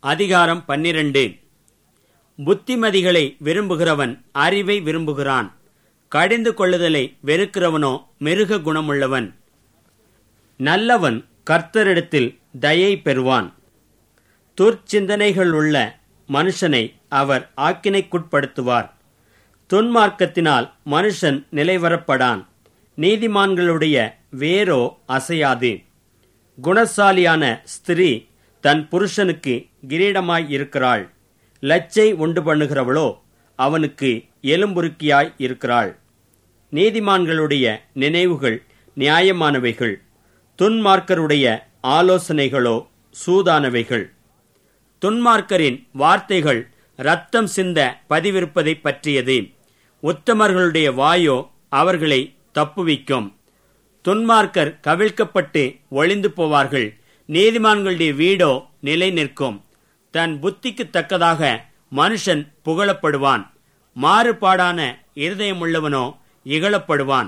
அதிகாரம் பன்னிரண்டு புத்திமதிகளை விரும்புகிறவன் அறிவை விரும்புகிறான் கடிந்து கொள்ளுதலை வெறுக்கிறவனோ மிருக குணமுள்ளவன் நல்லவன் கர்த்தரிடத்தில் தயை பெறுவான் துர்ச்சிந்தனைகள் உள்ள மனுஷனை அவர் ஆக்கினைக்குட்படுத்துவார் துன்மார்க்கத்தினால் மனுஷன் நிலைவரப்படான் நீதிமான்களுடைய வேரோ அசையாது குணசாலியான ஸ்திரீ தன் புருஷனுக்கு கிரீடமாய் இருக்கிறாள் லச்சை உண்டு பண்ணுகிறவளோ அவனுக்கு எலும்புருக்கியாய் இருக்கிறாள் நீதிமான்களுடைய நினைவுகள் நியாயமானவைகள் துன்மார்க்கருடைய ஆலோசனைகளோ சூதானவைகள் துன்மார்க்கரின் வார்த்தைகள் ரத்தம் சிந்த பதிவிருப்பதை பற்றியது உத்தமர்களுடைய வாயோ அவர்களை தப்புவிக்கும் துன்மார்க்கர் கவிழ்க்கப்பட்டு ஒளிந்து போவார்கள் நீதிமான்களுடைய வீடோ நிலை நிற்கும் தன் புத்திக்கு தக்கதாக மனுஷன் புகழப்படுவான் மாறுபாடான இருதயமுள்ளவனோ இகழப்படுவான்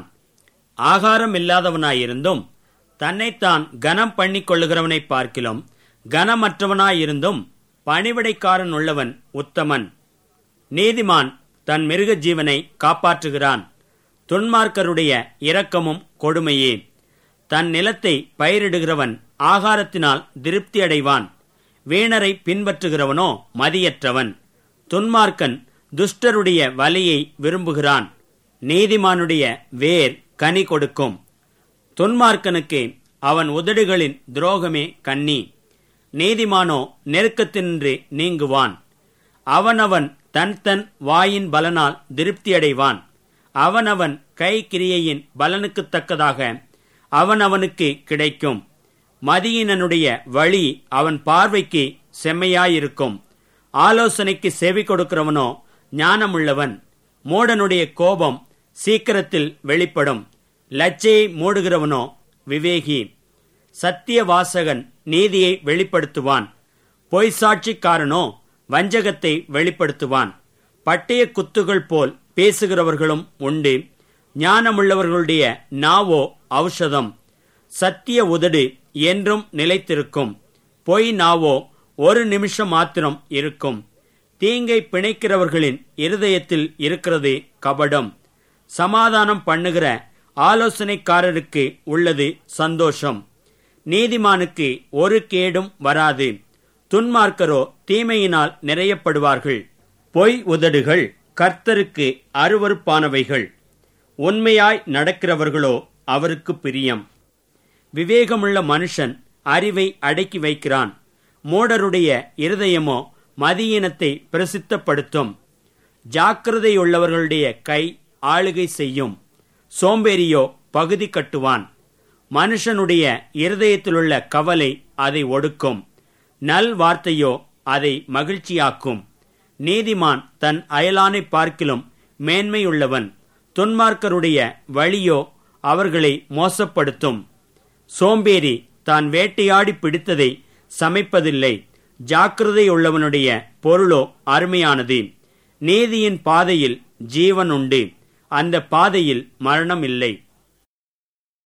ஆகாரம் இல்லாதவனாயிருந்தும் தன்னைத்தான் கனம் பண்ணிக் கொள்ளுகிறவனை பார்க்கிலும் கனமற்றவனாயிருந்தும் பணிவிடைக்காரன் உள்ளவன் உத்தமன் நீதிமான் தன் மிருக ஜீவனை காப்பாற்றுகிறான் துன்மார்க்கருடைய இரக்கமும் கொடுமையே தன் நிலத்தை பயிரிடுகிறவன் ஆகாரத்தினால் திருப்தி அடைவான் வீணரை பின்பற்றுகிறவனோ மதியற்றவன் துன்மார்க்கன் துஷ்டருடைய வலியை விரும்புகிறான் நீதிமானுடைய வேர் கனி கொடுக்கும் துன்மார்க்கனுக்கு அவன் உதடுகளின் துரோகமே கண்ணி நீதிமானோ நெருக்கத்தினின்று நீங்குவான் அவனவன் தன் தன் வாயின் பலனால் திருப்தியடைவான் அவனவன் கை கிரியையின் பலனுக்குத் தக்கதாக அவனவனுக்கு கிடைக்கும் மதியினனுடைய வழி அவன் பார்வைக்கு செம்மையாயிருக்கும் ஆலோசனைக்கு செவி கொடுக்கிறவனோ ஞானமுள்ளவன் மூடனுடைய கோபம் சீக்கிரத்தில் வெளிப்படும் லச்சையை மூடுகிறவனோ விவேகி சத்திய வாசகன் நீதியை வெளிப்படுத்துவான் பொய் சாட்சிக்காரனோ வஞ்சகத்தை வெளிப்படுத்துவான் பட்டய குத்துகள் போல் பேசுகிறவர்களும் உண்டு ஞானமுள்ளவர்களுடைய நாவோ ஔஷதம் சத்திய உதடு என்றும் நிலைத்திருக்கும் பொய் நாவோ ஒரு நிமிஷம் மாத்திரம் இருக்கும் தீங்கை பிணைக்கிறவர்களின் இருதயத்தில் இருக்கிறது கபடம் சமாதானம் பண்ணுகிற ஆலோசனைக்காரருக்கு உள்ளது சந்தோஷம் நீதிமானுக்கு ஒரு கேடும் வராது துன்மார்க்கரோ தீமையினால் நிறையப்படுவார்கள் பொய் உதடுகள் கர்த்தருக்கு அருவறுப்பானவைகள் உண்மையாய் நடக்கிறவர்களோ அவருக்கு பிரியம் விவேகமுள்ள மனுஷன் அறிவை அடக்கி வைக்கிறான் மூடருடைய இருதயமோ மதியினத்தை பிரசித்தப்படுத்தும் ஜாக்கிரதையுள்ளவர்களுடைய கை ஆளுகை செய்யும் சோம்பேறியோ பகுதி கட்டுவான் மனுஷனுடைய இருதயத்திலுள்ள கவலை அதை ஒடுக்கும் நல் வார்த்தையோ அதை மகிழ்ச்சியாக்கும் நீதிமான் தன் அயலானை பார்க்கிலும் மேன்மையுள்ளவன் துன்மார்க்கருடைய வழியோ அவர்களை மோசப்படுத்தும் சோம்பேறி தான் வேட்டையாடி பிடித்ததை சமைப்பதில்லை ஜாக்கிரதையுள்ளவனுடைய பொருளோ அருமையானது நீதியின் பாதையில் ஜீவன் உண்டு அந்த பாதையில் மரணம் இல்லை